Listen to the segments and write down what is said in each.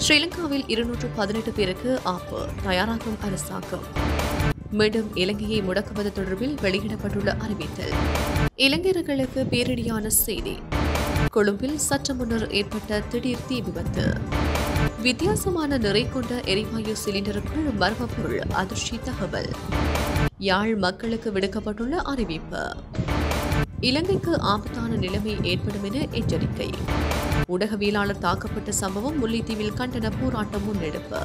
ஸ்ரீலங்காவில் இருநூற்று பதினெட்டு பேருக்கு ஆப்பு தயாராகும் அரசாங்கம் மீண்டும் இலங்கையை முடக்குவது தொடர்பில் வெளியிடப்பட்டுள்ள அறிவித்தல் இளைஞர்களுக்கு பேரிடியான செய்தி கொழும்பில் சற்று முன்னர் ஏற்பட்ட திடீர் தீ விபத்து வித்தியாசமான நிறை கொண்ட எரிவாயு சிலிண்டருக்குள் மர்ம பொருள் அதிர்ச்சி தகவல் யாழ் மக்களுக்கு விடுக்கப்பட்டுள்ள அறிவிப்பு இலங்கைக்கு ஆபத்தான நிலைமை ஏற்படும் என எச்சரிக்கை ஊடகவியலாளர் தாக்கப்பட்ட சம்பவம் முல்லைத்தீவில் கண்டன போராட்டம் முன்னெடுப்பு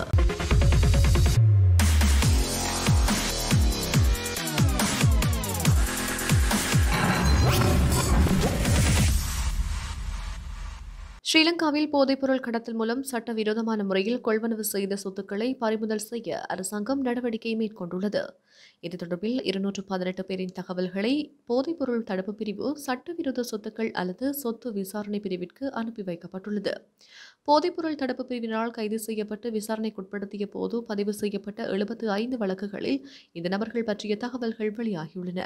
ஸ்ரீலங்காவில் போதைப்பொருள் கடத்தல் மூலம் சட்டவிரோதமான முறையில் கொள்வனவு செய்த சொத்துக்களை பறிமுதல் செய்ய அரசாங்கம் நடவடிக்கை மேற்கொண்டுள்ளது இது தொடர்பில் இருநூற்று பதினெட்டு பேரின் தகவல்களை போதைப்பொருள் தடுப்பு பிரிவு சட்டவிரோத சொத்துக்கள் அல்லது சொத்து விசாரணை பிரிவிற்கு அனுப்பி வைக்கப்பட்டுள்ளது போதைப்பொருள் தடுப்பு பிரிவினால் கைது செய்யப்பட்டு விசாரணைக்குட்படுத்திய போது பதிவு செய்யப்பட்ட எழுபத்து ஐந்து வழக்குகளில் இந்த நபர்கள் பற்றிய தகவல்கள் வெளியாகியுள்ளன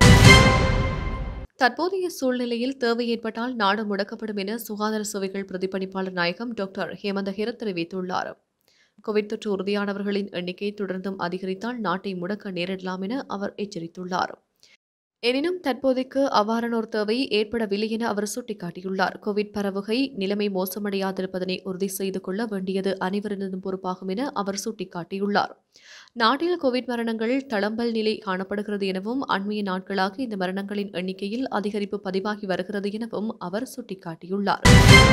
தற்போதைய சூழ்நிலையில் தேவை ஏற்பட்டால் நாடு முடக்கப்படும் என சுகாதார சேவைகள் பிரதிபலிப்பாளர் நாயகம் டாக்டர் ஹேமந்த ஹிரத் தெரிவித்துள்ளார் கோவிட் தொற்று உறுதியானவர்களின் எண்ணிக்கை தொடர்ந்தும் அதிகரித்தால் நாட்டை முடக்க நேரிடலாம் என அவர் எச்சரித்துள்ளார் எனினும் தற்போதைக்கு அவ்வாறான ஒரு தேவை ஏற்படவில்லை என அவர் சுட்டிக்காட்டியுள்ளார் கோவிட் பரவுகை நிலைமை மோசமடையாதிருப்பதனை உறுதி செய்து கொள்ள வேண்டியது அனைவரினதும் பொறுப்பாகும் என அவர் சுட்டிக்காட்டியுள்ளார் நாட்டில் கோவிட் மரணங்கள் தளம்பல் நிலை காணப்படுகிறது எனவும் அண்மைய நாட்களாக இந்த மரணங்களின் எண்ணிக்கையில் அதிகரிப்பு பதிவாகி வருகிறது எனவும் அவர் சுட்டிக்காட்டியுள்ளார்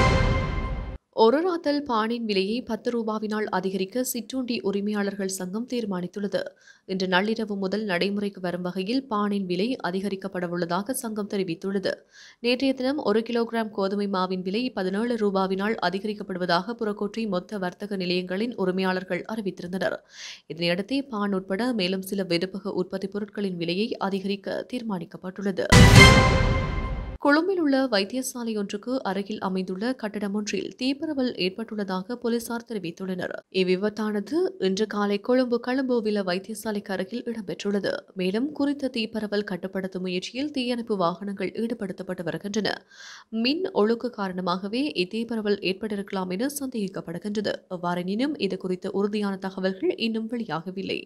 ஒரு ராத்தல் பானின் விலையை பத்து ரூபாவினால் அதிகரிக்க சிற்றுண்டி உரிமையாளர்கள் சங்கம் தீர்மானித்துள்ளது இன்று நள்ளிரவு முதல் நடைமுறைக்கு வரும் வகையில் பானின் விலை அதிகரிக்கப்படவுள்ளதாக சங்கம் தெரிவித்துள்ளது நேற்றைய தினம் ஒரு கிலோகிராம் கோதுமை மாவின் விலை பதினேழு ரூபாவினால் அதிகரிக்கப்படுவதாக புறக்கோட்டை மொத்த வர்த்தக நிலையங்களின் உரிமையாளர்கள் அறிவித்திருந்தனர் இதனையடுத்து பான் உட்பட மேலும் சில வெதுப்பக உற்பத்தி பொருட்களின் விலையை அதிகரிக்க தீர்மானிக்கப்பட்டுள்ளது கொழும்பில் உள்ள வைத்தியசாலை ஒன்றுக்கு அருகில் அமைந்துள்ள கட்டடம் ஒன்றில் தீப்பரவல் ஏற்பட்டுள்ளதாக போலீசார் தெரிவித்துள்ளனர் இவ்விபத்தானது இன்று காலை கொழும்பு களம்போவில வைத்தியசாலைக்கு அருகில் இடம்பெற்றுள்ளது மேலும் குறித்த தீப்பரவல் கட்டுப்படுத்தும் முயற்சியில் தீயணைப்பு வாகனங்கள் ஈடுபடுத்தப்பட்டு வருகின்றன மின் ஒழுக்கு காரணமாகவே இத்தீப்பரவல் ஏற்பட்டிருக்கலாம் என சந்தேகிக்கப்படுகின்றது எவ்வாறெனினும் இது குறித்த உறுதியான தகவல்கள் இன்னும் வெளியாகவில்லை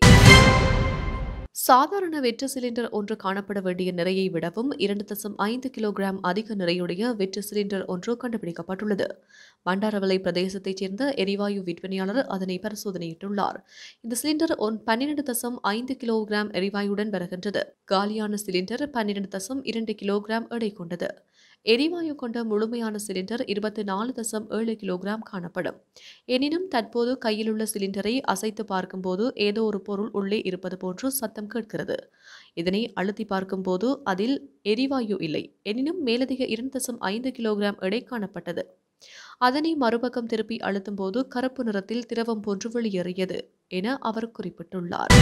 சாதாரண வெற்று சிலிண்டர் ஒன்று காணப்பட வேண்டிய நிறையை விடவும் இரண்டு தசம் ஐந்து கிலோகிராம் அதிக நிறையுடைய வெற்று சிலிண்டர் ஒன்று கண்டுபிடிக்கப்பட்டுள்ளது பண்டாரவளை பிரதேசத்தைச் சேர்ந்த எரிவாயு விற்பனையாளர் அதனை பரிசோதனையிட்டுள்ளார் இந்த சிலிண்டர் ஒன் பன்னிரண்டு தசம் ஐந்து கிலோகிராம் எரிவாயுடன் வருகின்றது காலியான சிலிண்டர் பன்னிரண்டு தசம் இரண்டு கிலோகிராம் எடை கொண்டது எரிவாயு கொண்ட முழுமையான சிலிண்டர் இருபத்தி நாலு தசம் ஏழு கிலோகிராம் காணப்படும் எனினும் தற்போது கையிலுள்ள சிலிண்டரை அசைத்து பார்க்கும்போது ஏதோ ஒரு பொருள் உள்ளே இருப்பது போன்று சத்தம் கேட்கிறது இதனை அழுத்தி பார்க்கும்போது அதில் எரிவாயு இல்லை எனினும் மேலதிக இரண்டு தசம் ஐந்து கிலோகிராம் எடை காணப்பட்டது அதனை மறுபக்கம் திருப்பி அழுத்தும் போது கருப்பு நிறத்தில் திரவம் போன்று வெளியேறியது என அவர் குறிப்பிட்டுள்ளார்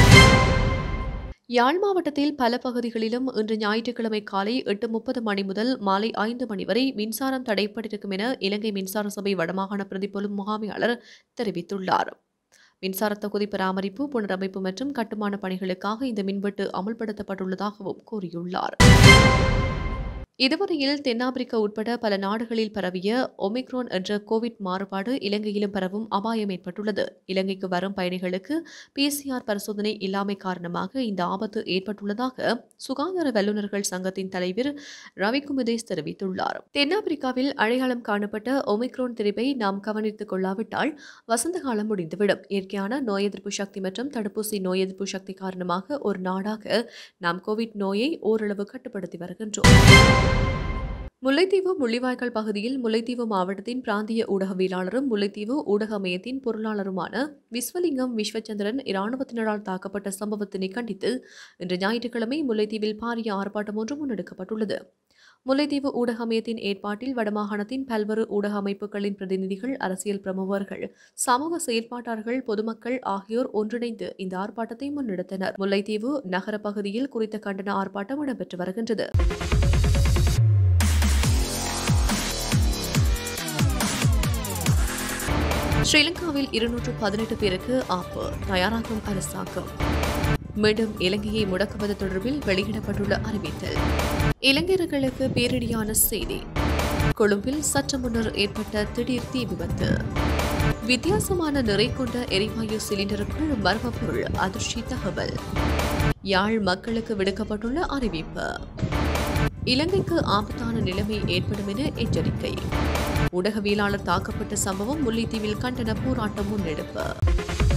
யாழ் மாவட்டத்தில் பல பகுதிகளிலும் இன்று ஞாயிற்றுக்கிழமை காலை எட்டு முப்பது மணி முதல் மாலை ஐந்து மணி வரை மின்சாரம் தடைப்பட்டிருக்கும் என இலங்கை மின்சார சபை வடமாகாண பிரதிபொலும் முகாமையாளர் தெரிவித்துள்ளார் மின்சார தொகுதி பராமரிப்பு புனரமைப்பு மற்றும் கட்டுமான பணிகளுக்காக இந்த மின்வெட்டு அமுல்படுத்தப்பட்டுள்ளதாகவும் கூறியுள்ளார் இதுவரையில் தென்னாப்பிரிக்கா உட்பட பல நாடுகளில் பரவிய ஒமிக்ரோன் என்ற கோவிட் மாறுபாடு இலங்கையிலும் பரவும் அபாயம் ஏற்பட்டுள்ளது இலங்கைக்கு வரும் பயணிகளுக்கு பிசிஆர் பரிசோதனை இல்லாமை காரணமாக இந்த ஆபத்து ஏற்பட்டுள்ளதாக சுகாதார வல்லுநர்கள் சங்கத்தின் தலைவர் ரவிகுமுதேஷ் தெரிவித்துள்ளார் தென்னாப்பிரிக்காவில் அடையாளம் காணப்பட்ட ஒமிக்ரோன் திரிபை நாம் கவனித்துக் கொள்ளாவிட்டால் வசந்த காலம் முடிந்துவிடும் இயற்கையான நோய் எதிர்ப்பு சக்தி மற்றும் தடுப்பூசி நோய் எதிர்ப்பு சக்தி காரணமாக ஒரு நாடாக நாம் கோவிட் நோயை ஓரளவு கட்டுப்படுத்தி வருகின்றோம் முல்லைத்தீவு முள்ளிவாய்க்கால் பகுதியில் முல்லைத்தீவு மாவட்டத்தின் பிராந்திய ஊடகவியலாளரும் முல்லைத்தீவு ஊடக மையத்தின் பொருளாளருமான விஸ்வலிங்கம் விஸ்வச்சந்திரன் இராணுவத்தினரால் தாக்கப்பட்ட சம்பவத்தினை கண்டித்து இன்று ஞாயிற்றுக்கிழமை முல்லைத்தீவில் பாரிய ஆர்ப்பாட்டம் ஒன்று முன்னெடுக்கப்பட்டுள்ளது முல்லைத்தீவு ஊடக மையத்தின் ஏற்பாட்டில் வடமாகாணத்தின் பல்வேறு ஊடக அமைப்புகளின் பிரதிநிதிகள் அரசியல் பிரமுகர்கள் சமூக செயல்பாட்டாளர்கள் பொதுமக்கள் ஆகியோர் ஒன்றிணைந்து இந்த ஆர்ப்பாட்டத்தை முன்னெடுத்தனர் முல்லைத்தீவு நகர பகுதியில் குறித்த கண்டன ஆர்ப்பாட்டம் இடம்பெற்று வருகின்றது ஸ்ரீலங்காவில் இருநூற்று பதினெட்டு பேருக்கு ஆப்பு தயாராகும் அரசாங்கம் மீண்டும் இலங்கையை முடக்குவது தொடர்பில் வெளியிடப்பட்டுள்ள அறிவித்தல் இளைஞர்களுக்கு பேரிடியான செய்தி கொழும்பில் சற்று முன்னர் ஏற்பட்ட திடீர் தீ விபத்து வித்தியாசமான நிறை கொண்ட எரிவாயு சிலிண்டருக்குள் மர்ம பொருள் அதிர்ச்சி தகவல் யாழ் மக்களுக்கு விடுக்கப்பட்டுள்ள அறிவிப்பு இலங்கைக்கு ஆபத்தான நிலைமை ஏற்படும் என எச்சரிக்கை ஊடகவியலாளர் தாக்கப்பட்ட சம்பவம் முல்லைத்தீவில் கண்டன போராட்டம் முன்னெடுப்பு